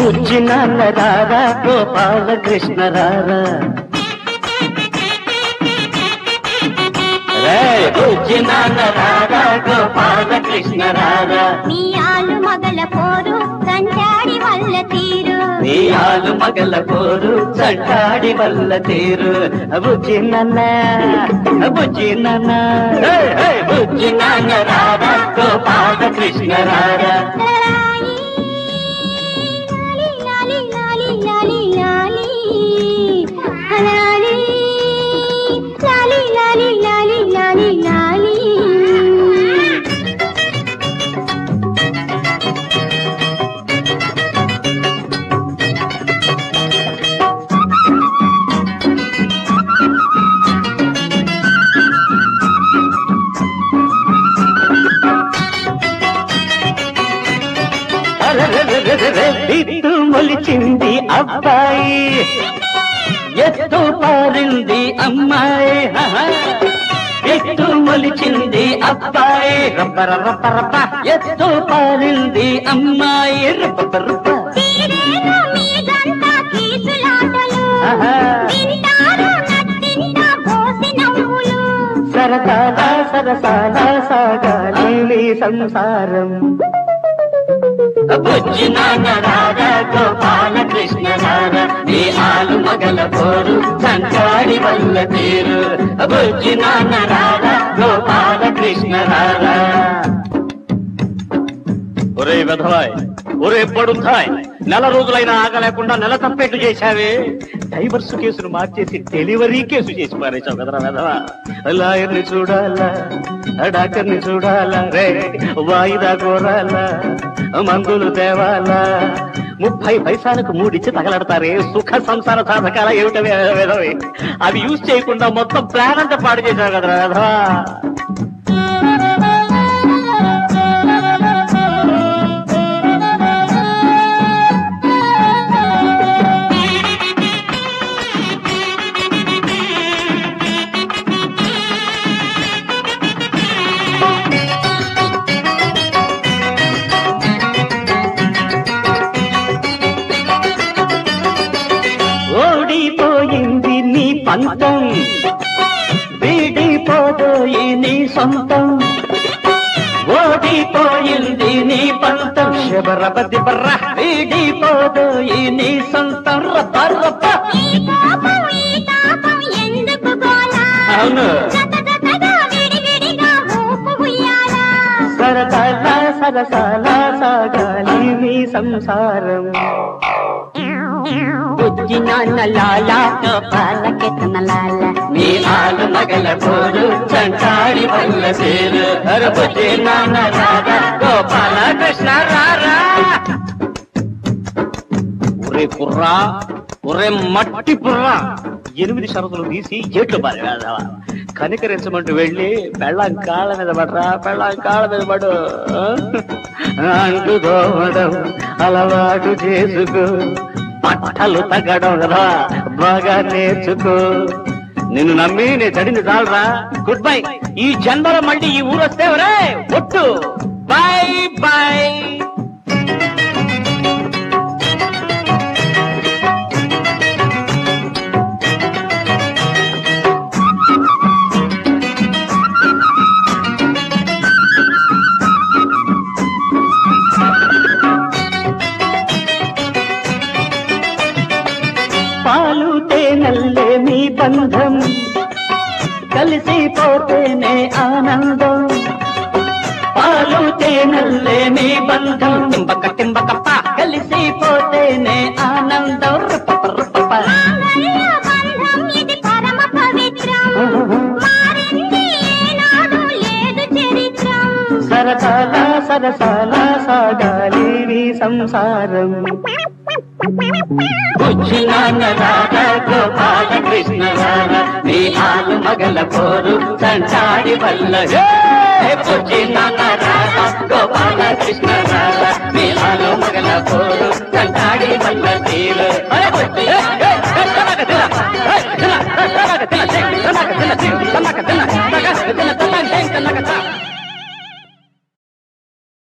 బుజ్జి నాన్న రారా గోపాల కృష్ణ రారా రేయ్, బుజ్జి నాన్న రారా గోపాల కృష్ణ రారా నీ ఆలు మగల పోరు సంచాడి వల్ల తీరు నీ ఆలు మగల పోరు చంటాడి వల్ల తీరు బుజ్జి నాన్న బుజ్జి నాన్న రేయ్, రేయ్, బుజ్జి నాన్న రారా గోపాల కృష్ణ రారా లాలి, లాలి, లాలి, లాలి, లాలి. లాలి, లాలి, లాలి, లాలి, లాలి. ఎత్తు మొలిచింది అబ్బాయి ఎత్తు పారింది అమ్మాయి హహ. ఎత్తు మొలిచింది అబ్బాయి రబ్బర రబ్బ రబ్బ ఎత్తు పారింది అమ్మాయి రబ్బ రబ్బ తీరేను మీదంతా కీచులాటలు. ఆహా. తింటారు నట్టింట పోసి నవ్వులు. సరసాల సరసాల సాగాలి నీ సంసారం బుజ్జి నాన్న రాధా గోపాల కృష్ణ రాధా నీ ఆలు మగల పోరు సంచాడి వల్ల తీరు బుజ్జి నాన్న రాధా గోపాల కృష్ణ రాధా ఒరే వెధవాయ్ ఒరే పడుతాయ్ నెల రోజులైనా ఆగలేకుండా నెల తప్పేట్లు చేశావే డైవర్స్ కేసును మార్చేసి డెలివరీ కేసు చేసి పారేశావు కదరా వెధవా లాయర్ని చూడాలా డాక్టర్ని చూడాలా రే వాయిదా కోరాలా మందులు తేవాలా ముప్పై పైసలకు మూడిచ్చి తగలడతారే సుఖ సంసార సాధకాల ఏమిటవే వెధవే అవి యూజ్ చేయకుండా మొత్తం ప్లాన్ అంతా పాడు చేశావు కదరా వెధవా ఓడిపోయింది నీ పంతం వీడిపోదోయి నీ సొంతం ఓడిపోయింది నీ పంతం శబరబది బర్ర వీడిపోదోయి నీ సొంతం రబ్బ రబ్బ ఈ కోపం, ఈ తాపం ఎందుకు గోలా? అవును జతజతగా విడివిడిగా ఊపు ఉయ్యాలా. సరసాల సరసాల సాగాలి నీ సంసారం బుజ్జి నాన్న లాల గోపాల కితన లాల నీ ఆలు మగల పోరు చంటాడి వల్ల సేరు అరబుజి నాన్న రాధా గోపాల కృష్ణ రారా ఒరే కుర్రా ఒరే మట్టి పుర్రా ఎనిమిది షరతులు తీసి జేట్లు పారేదావా కనికరించమంటూ వెళ్ళి పెళ్ళం కాళ్ళ మీద పడరా పెళ్ళం కాళ్ళ మీద పడు అంటు దోమడం అలవాటు చేసుకో బట్టలు తగ్గడం కదా బాగా నేర్చుకో నిన్ను నమ్మి నేను చడింది చాలరా గుడ్ బై ఈ జన్మలో మళ్ళీ ఈ ఊరు వస్తే ఒరే ఒట్టు బై బై పాలు తేనల్లే మీ బంధం కలిసిపోతేనే ఆనందం పాలు తేనల్లే మీ బంధం టింబక టింబకప్ప కలిసిపోతేనే ఆనందం రుపప రుపప. మాంగళ్య బంధం ఇది పరమ పవిత్రం మారింది ఏనాడు లేదు చరిత్రం సరసాల సరసాల సాగాలి నీ సంసారం బుజ్జి నాన్న రాధా గోపాల కృష్ణ రాధా నీ ఆలు మగల పోరు సంచాడి వల్ల హే! బుజ్జి నాన్న రాధా గోపాల కృష్ణ రాధా నీ ఆలు మగల పోరు